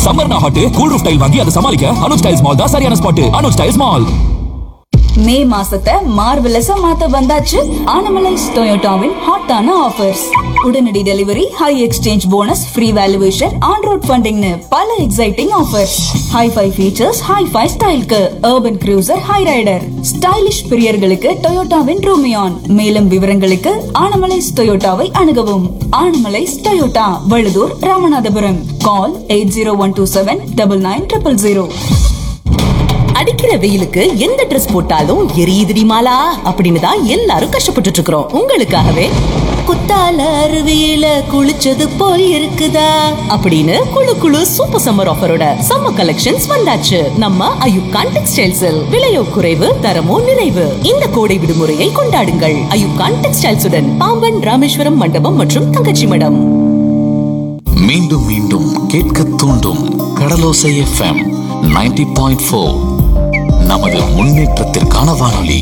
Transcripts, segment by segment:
சம்மர்னா hot cool roof tile வாங்கி அதை சமாளிக்க அனுஜ் டைல்ஸ் மால் தான் சரியான spot Anuj tiles mall May மாசத்தை மார்வெலஸா மாத்த வந்தாச்சு ஆனமலைஸ் டொயோட்டாவின் ஹாட்டான ஆஃபர்ஸ் உடனடி delivery high exchange bonus free valuation on road ஃபண்டிங்னு பல exciting offers hifi features hifi ஸ்டைலுக்கு urban cruiser Hyryder stylish பிரியர்களுக்கு டொயோட்டாவின் ரூமியான் மேலும் விவரங்களுக்கு ஆனமலைஸ் டொயோட்டாவை அணுகவும் Anamalais Toyota Vazhuthur Ramanathapuram call eight zero one two seven double nine triple zero அடிக்கிற வெயிலுக்கு எந்த Dress போட்டாலும் எரியுதுடி மாலா அப்படின்னு தான் எல்லாரும் கஷ்டப்பட்டுட்டு இருக்கிறோம் உங்களுக்காகவே குத்தால அருவியில குளிச்சது போல் இருக்குதா அப்படின்னு குளு குளு சூப்பர் சம்மர் ஆஃபரோட சம்மர் கலெக்ஷன்ஸ் வந்தாச்சு நம்ம அயுப்கான் டெக்ஸ்டைல்ஸில் விலையோ குறைவு தரமோ நிறைவு இந்த கோடை விடுமுறையை கொண்டாடுங்கள் அயுப்கான் டெக்ஸ்டைல்ஸுடன் பாம்பன் ராமேஸ்வரம் மண்டபம் மற்றும் தங்கச்சி மடம் மீண்டும் மீண்டும் கேட்க தூண்டும் கடலோசை எஃப்எம் 90.4 பாயிண்ட் ஃபோர் நமது முன்னேற்றத்திற்கான வானொலி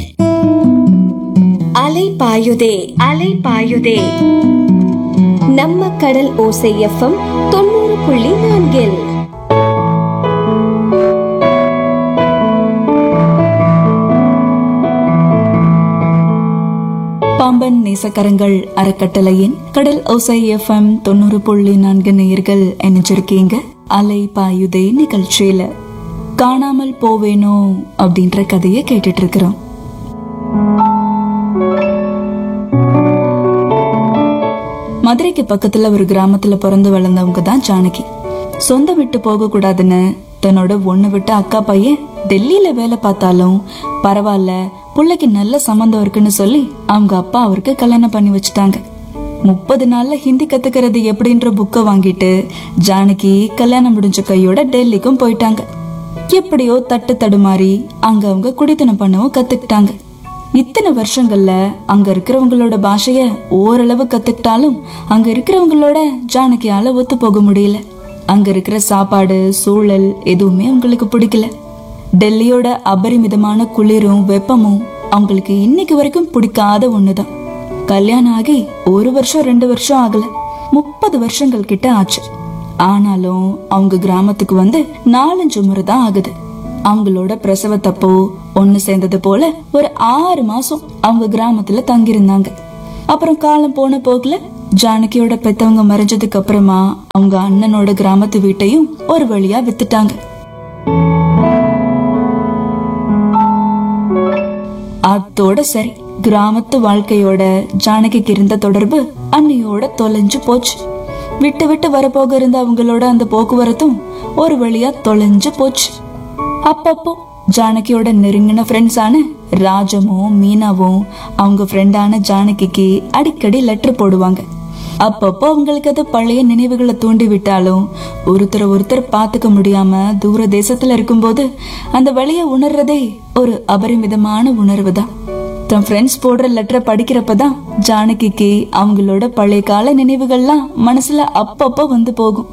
அலை பாயுதே அலை பாயுதே நம்ம கடல் ஓசை எஃப்எம் தொண்ணூறு புள்ளி நான்கில் பாம்பன் நேசக்கரங்கள் அறக்கட்டளையின் கடல் ஓசை எஃப்எம் தொண்ணூறு புள்ளி நான்கு நேயர்கள் இணைஞ்சிருக்கீங்க அலை பாயுதே நிகழ்ச்சியில காணாமல் போவேனோ அப்படின்ற கதையை கேட்டுட்டு இருக்கிறோம் மதுரைக்கு பக்கத்துல ஒரு கிராமத்துல பிறந்து வளர்ந்தவங்க தான் ஜானகி சொந்தம் விட்டு போக கூடாதுன்னு தன்னோட ஒண்ணு விட்டு அக்கா பையன் டெல்லியில வேலை பார்த்தாலும் பரவாயில்ல புள்ளைக்கு நல்ல சம்மந்தம் இருக்குன்னு சொல்லி அவங்க அப்பா அவருக்கு கல்யாணம் பண்ணி வச்சுட்டாங்க முப்பது நாள்ல ஹிந்தி கத்துக்கிறது எப்படின்ற புக்கை வாங்கிட்டு ஜானகி கல்யாணம் முடிஞ்ச கையோட டெல்லிக்கும் போயிட்டாங்க எப்படியோ தட்டு தடுமாறி அங்க அவங்க குடித்தனம் பண்ணவும் கத்துக்கிட்டாங்க இத்தனை வருஷங்கள்ல அங்க இருக்கிறவங்களோட பாஷைய ஓரளவு கத்துக்கிட்டாலும் அங்க இருக்கிறவங்களோட ஜானகியால ஒத்து போக முடியல அங்க இருக்கிற சாப்பாடு சூழல் எதுவுமே அவங்களுக்கு பிடிக்கல டெல்லியோட அபரிமிதமான குளிரும் வெப்பமும் அவங்களுக்கு இன்னைக்கு வரைக்கும் பிடிக்காத ஒண்ணுதான் கல்யாணம் ஆகி ஒரு வருஷம் ரெண்டு வருஷம் ஆகல முப்பது வருஷங்கள் கிட்ட ஆச்சு ஆனாலும் அவங்க கிராமத்துக்கு வந்து நாலஞ்சு முறை தான் ஆகுது அவங்களோட பிரசவத்தப்போ ஒண்ணு சேர்ந்தது போல ஒரு ஆறு மாசம் அவங்க கிராமத்துல தங்கியிருந்தாங்க அப்புறம் காலம் போன போக்குல ஜானகியோட பெத்தவங்க மறைஞ்சதுக்கு அப்புறமா அவங்க அண்ணனோட கிராமத்து வீட்டையும் ஒரு வழியா வித்துட்டாங்க அத்தோட சரி கிராமத்து வாழ்க்கையோட ஜானகிக்கு இருந்த தொடர்பு அன்னையோட தொலைஞ்சு போச்சு விட்டு விட்டு வரப்போக இருந்த அவங்களோட அந்த போக்குவரத்தும் ஒரு வழியா தொலைஞ்சு போச்சு அப்பப்போ ஜானகியோட நெருங்கின ஃப்ரெண்ட்ஸான ராஜமும் மீனாவும் அவங்க ஃப்ரெண்டான ஜானகிக்கு அடிக்கடி லெட்டர் போடுவாங்க அப்பப்போ அவங்களுக்கு அது பழைய நினைவுகளை தூண்டி விட்டாலும் ஒருத்தர் ஒருத்தர் பார்த்துக்க முடியாம தூர தேசத்துல இருக்கும்போது அந்த வழியை உணர்றதே ஒரு அபரிமிதமான உணர்வு தான் தன் ஃப்ரெண்ட்ஸ் போடுற லெட்டரை படிக்கிறப்பதான் ஜானகிக்கு அவங்களோட பழைய கால நினைவுகள்லாம் மனசுல அப்பப்போ வந்து போகும்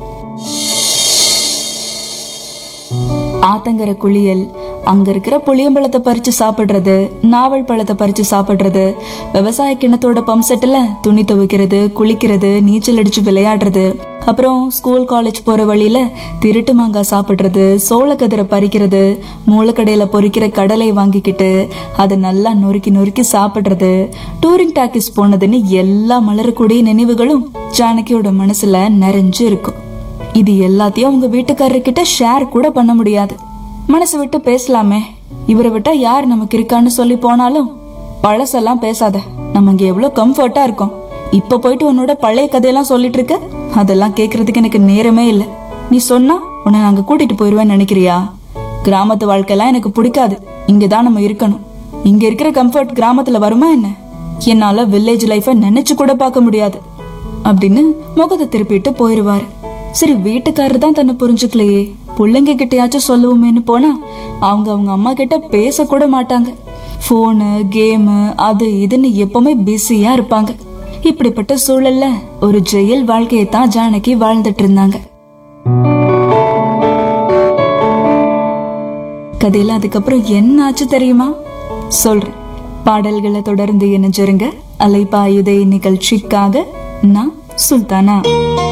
ஆத்தங்கர குளியல் அங்க இருக்கிற புளியம்பழத்தை பறிச்சு சாப்பிடுறது நாவல் பழத்தை பறிச்சு சாப்பிடுறது விவசாய கிணத்தோட பம்ப் செட்ல துணி துவைக்கிறது குளிக்கிறது நீச்சல் அடிச்சு விளையாடுறது அப்புறம் ஸ்கூல் காலேஜ் போற வழியில திருட்டு மாங்காய் சாப்பிடுறது சோளக்கதிரை பறிக்கிறது மூலக்கடையில பொரிக்கிற கடலை வாங்கிக்கிட்டு அதை நல்லா நொறுக்கி நொறுக்கி சாப்பிடுறது டூரிங் டாக்கிஸ் போனதுன்னு எல்லா மலரக்கூடிய நினைவுகளும் ஜானகியோட மனசுல நிறைஞ்சு இருக்கும் இது எல்லாத்தையும் உங்க வீட்டுக்காரர்கிட்ட ஷேர் கூட பண்ண முடியாது மனசு விட்டு பேசலாமே இவரை விட்டா யார் நமக்கு இருக்கான்னு சொல்லி போனாலும் பழசெல்லாம் பேசாத நம்ம இங்க எவ்வளவு கம்ஃபர்ட்டா இருக்கோம் இப்ப போயிட்டு உன்னோட பழைய கதையெல்லாம் சொல்லிட்டு இருக்க அதெல்லாம் கேக்குறதுக்கு எனக்கு நேரமே இல்ல நீ சொன்னா உன்னை நாங்க கூட்டிட்டு போயிருவேன்னு நினைக்கிறியா கிராமத்து வாழ்க்கையெல்லாம் எனக்கு பிடிக்காது இங்கதான் நம்ம இருக்கணும் இங்க இருக்கிற கம்ஃபர்ட் கிராமத்துல வருமா என்ன என்னால வில்லேஜ் லைஃப நினைச்சு கூட பார்க்க முடியாது அப்படின்னு முகத்தை திருப்பிட்டு போயிருவாரு சரி வீட்டுக்காரர் தான் தன்னை புரிஞ்சுக்கலையே பிள்ளைங்க கிட்டயாச்சும் சொல்லுவோமேன்னு போனா அவங்க அவங்க அம்மா கிட்ட பேச கூட மாட்டாங்க போனு கேமு அது இதுன்னு எப்பவுமே பிஸியா இருப்பாங்க இப்படிப்பட்ட சூழல்ல ஒரு ஜெயில் வாழ்க்கையை தான் ஜானகி வாழ்ந்துட்டு இருந்தாங்க கதையில அதுக்கப்புறம் என்ன ஆச்சு தெரியுமா சொல்றேன் பாடல்களை தொடர்ந்து இணைஞ்சிருங்க அலைப்பாயுதை நிகழ்ச்சிக்காக நான் சுல்தானா